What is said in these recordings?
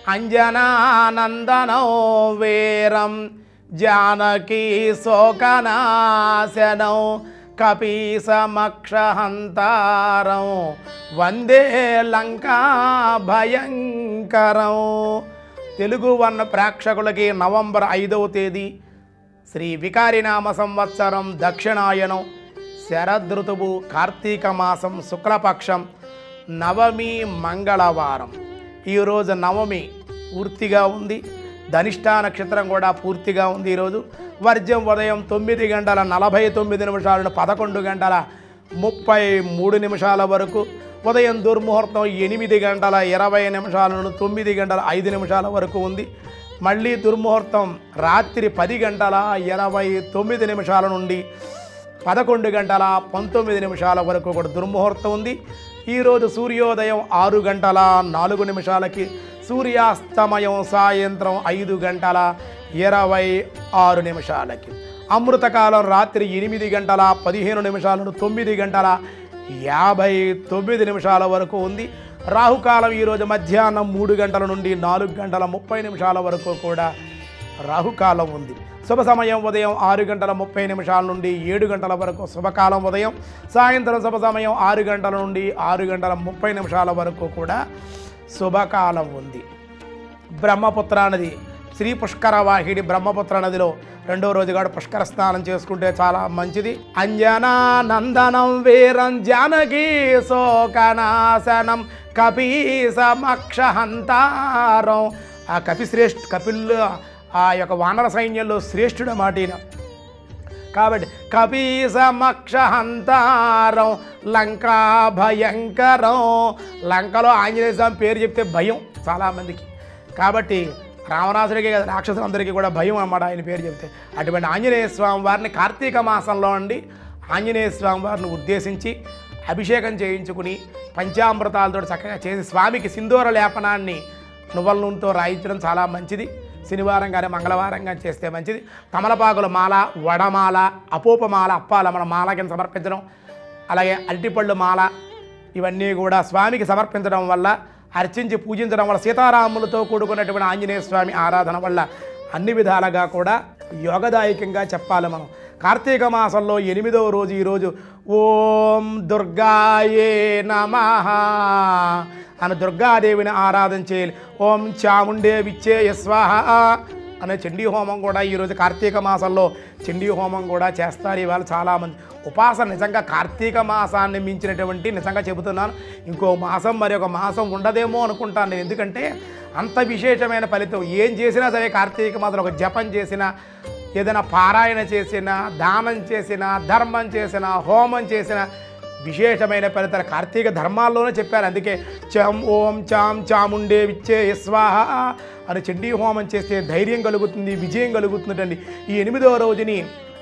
అంజనానందనం వీరం జానకీ శోకనాశనం కపీసమక్షహంతారం వందే లంకా భయంకరం తెలుగు వర్ణ ప్రేక్షకులకి నవంబర్ ఐదవ తేదీ శ్రీ వికారినామ సంవత్సరం దక్షిణాయనం శరదృతువు కార్తీక మాసం శుక్లపక్షం నవమి మంగళవారం ఈరోజు నవమి పూర్తిగా ఉంది ధనిష్టా నక్షత్రం కూడా పూర్తిగా ఉంది ఈరోజు వర్జం ఉదయం తొమ్మిది గంటల నలభై తొమ్మిది నిమిషాల నుండి పదకొండు గంటల ముప్పై మూడు నిమిషాల వరకు ఉదయం దుర్ముహూర్తం ఎనిమిది గంటల ఇరవై నిమిషాల నుండి తొమ్మిది గంటల ఐదు నిమిషాల వరకు ఉంది మళ్ళీ దుర్ముహూర్తం రాత్రి పది గంటల ఇరవై తొమ్మిది నిమిషాల నుండి పదకొండు గంటల పంతొమ్మిది నిమిషాల వరకు కూడా దుర్ముహూర్తం ఉంది ఈరోజు సూర్యోదయం ఆరు గంటల నాలుగు నిమిషాలకి సూర్యాస్తమయం సాయంత్రం ఐదు గంటల ఇరవై ఆరు నిమిషాలకి అమృతకాలం రాత్రి ఎనిమిది గంటల పదిహేను నిమిషాల నుండి తొమ్మిది గంటల యాభై తొమ్మిది నిమిషాల వరకు ఉంది రాహుకాలం ఈరోజు మధ్యాహ్నం మూడు గంటల నుండి నాలుగు గంటల ముప్పై నిమిషాల వరకు కూడా రాహుకాలం ఉంది శుభ సమయం ఉదయం ఆరు గంటల ముప్పై నిమిషాల నుండి ఏడు గంటల వరకు శుభకాలం ఉదయం సాయంత్రం శుభ సమయం ఆరు గంటల నుండి ఆరు గంటల ముప్పై నిమిషాల వరకు కూడా శుభకాలం ఉంది బ్రహ్మపుత్ర నది శ్రీ పుష్కర వాహిడి బ్రహ్మపుత్ర నదిలో రెండో రోజుగాడు పుష్కర స్నానం చేసుకుంటే చాలా మంచిది అంజనా నందనం వీరం జానకీ శోకనాశనం కపీసమక్షహంతారం ఆ కపిశ్రేష్ఠ కపిల్ ఆ యొక్క వానర సైన్యంలో శ్రేష్ఠుడు మాట ఈయన. కాబట్టి కపీసమక్షహంతారం లంకా భయంకరం లంకలో ఆంజనేయ స్వామి పేరు చెప్తే భయం చాలామందికి కాబట్టి రావణాసుడికి కదా రాక్షసులందరికీ కూడా భయం అన్నమాట ఆయన పేరు చెప్తే అటువంటి ఆంజనేయ స్వామి వారిని కార్తీక మాసంలో అండి ఆంజనేయ స్వామి వారిని ఉద్దేశించి అభిషేకం చేయించుకుని పంచామృతాలతో చక్కగా చేసి స్వామికి సింధూర లేపనాన్ని నువ్వుల నూనెతో రాయించడం చాలా మంచిది శనివారం కానీ మంగళవారం కానీ చేస్తే మంచిది తమలపాకుల మాల వడమాల అపూపమాల అప్పాల మన మాల కింద సమర్పించడం అలాగే అరటిపళ్ళు మాల ఇవన్నీ కూడా స్వామికి సమర్పించడం వల్ల అర్చించి పూజించడం వల్ల సీతారాములతో కూడుకున్నటువంటి ఆంజనేయ స్వామి ఆరాధన వల్ల అన్ని విధాలుగా కూడా యోగదాయకంగా చెప్పాలి మనం కార్తీక మాసంలో ఎనిమిదవ రోజు ఈరోజు ఓం దుర్గాయే నమః అని దుర్గాదేవిని ఆరాధన చేయాలి ఓం చాముండే విచ్చే స్వాహ అనే చండీ హోమం కూడా ఈరోజు కార్తీక మాసంలో చండీ హోమం కూడా చేస్తారు ఇవాళ చాలామంది ఉపాసన నిజంగా కార్తీక మాసాన్ని మించినటువంటి నిజంగా చెబుతున్నాను ఇంకో మాసం మరి ఒక మాసం ఉండదేమో అనుకుంటాను నేను ఎందుకంటే అంత విశేషమైన ఫలితం ఏం చేసినా సరే కార్తీక మాసంలో ఒక జపం చేసినా ఏదైనా పారాయణ చేసినా దానం చేసినా ధర్మం చేసినా హోమం చేసినా విశేషమైన ఫలితాలు కార్తీక ధర్మాల్లోనే చెప్పారు అందుకే చం ఓం చాం చాముండే విచ్చే స్వాహ అని చండీ హోమం చేస్తే ధైర్యం కలుగుతుంది విజయం కలుగుతుందండి ఈ ఎనిమిదవ రోజుని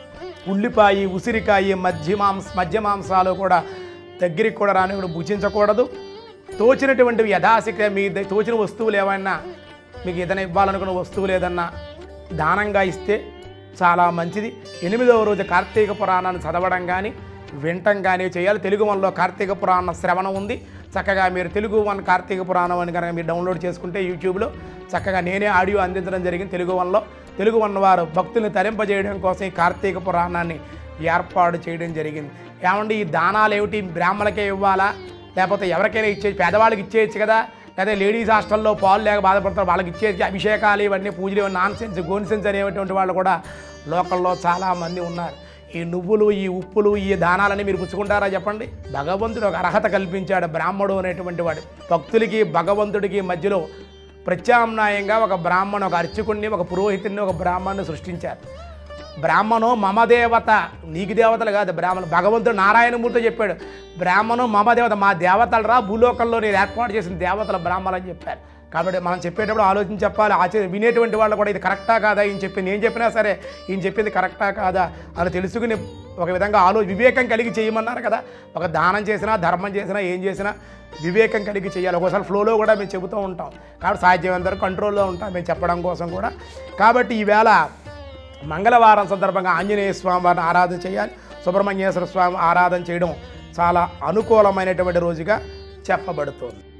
ఉల్లిపాయ ఉసిరికాయ మధ్య మాంస మధ్య మాంసాలు కూడా దగ్గరికి కూడా రాని కూడా భుజించకూడదు తోచినటువంటివి యథాశక్తి మీ ద- తోచిన వస్తువులు ఏమైనా మీకు ఏదైనా ఇవ్వాలనుకున్న వస్తువులు ఏదన్నా దానంగా ఇస్తే చాలా మంచిది ఎనిమిదవ రోజు కార్తీక పురాణాన్ని చదవడం కానీ వినటం కానీ చేయాలి తెలుగు వన్లో కార్తీక పురాణ శ్రవణం ఉంది చక్కగా మీరు తెలుగు వన్ కార్తీక పురాణం అని కనుక మీరు డౌన్లోడ్ చేసుకుంటే యూట్యూబ్లో చక్కగా నేనే ఆడియో అందించడం జరిగింది తెలుగు వన్లో తెలుగు వన్ వారు భక్తుల్ని తరింపజేయడం కోసం ఈ కార్తీక పురాణాన్ని ఏర్పాటు చేయడం జరిగింది ఏమండి ఈ దానాలు ఏమిటి బ్రాహ్మణులకే ఇవ్వాలా లేకపోతే ఎవరికైనా ఇచ్చే పేదవాళ్ళకి ఇచ్చేయచ్చు కదా లేదా లేడీస్ హాస్టల్లో పాలు లేక బాధపడతారు వాళ్ళకి ఇచ్చేసి అభిషేకాలు ఇవన్నీ పూజలు నాన్ సెన్స్ గోన్ సెన్స్ అనేటువంటి వాళ్ళు కూడా లోకల్లో చాలామంది ఉన్నారు ఈ నువ్వులు ఈ ఉప్పులు ఈ దానాలని మీరు పుచ్చుకుంటారా చెప్పండి భగవంతుడు ఒక అర్హత కల్పించాడు బ్రాహ్మడు అనేటువంటి వాడు భక్తులకి భగవంతుడికి మధ్యలో ప్రత్యామ్నాయంగా ఒక బ్రాహ్మణు ఒక అర్చకుడిని ఒక పురోహితుడిని ఒక బ్రాహ్మణ్ణి సృష్టించారు బ్రాహ్మణు మమ దేవత నీకు దేవతలు కాదు బ్రాహ్మణు భగవంతుడు నారాయణమూర్తి చెప్పాడు బ్రాహ్మణు మమ దేవత మా దేవతలు రా భూలోకంలో నేను ఏర్పాటు చేసిన దేవతల బ్రాహ్మణులు అని చెప్పారు కాబట్టి మనం చెప్పేటప్పుడు ఆలోచించి చెప్పాలి ఆచరి వినేటువంటి వాళ్ళు కూడా ఇది కరెక్టా కాదా ఈయన చెప్పింది నేను చెప్పినా సరే ఈయన చెప్పింది కరెక్టా కాదా అని తెలుసుకుని ఒక విధంగా ఆలో వివేకం కలిగి చేయమన్నారు కదా ఒక దానం చేసినా ధర్మం చేసినా ఏం చేసినా వివేకం కలిగి చేయాలి ఒకసారి ఫ్లోలో కూడా మేము చెబుతూ ఉంటాం కాబట్టి సాధ్యమైనంత వరకు కంట్రోల్లో ఉంటాం మేము చెప్పడం కోసం కూడా కాబట్టి ఈవేళ మంగళవారం సందర్భంగా ఆంజనేయ స్వామి వారిని ఆరాధన చేయాలి సుబ్రహ్మణ్యేశ్వర స్వామి ఆరాధన చేయడం చాలా అనుకూలమైనటువంటి రోజుగా చెప్పబడుతోంది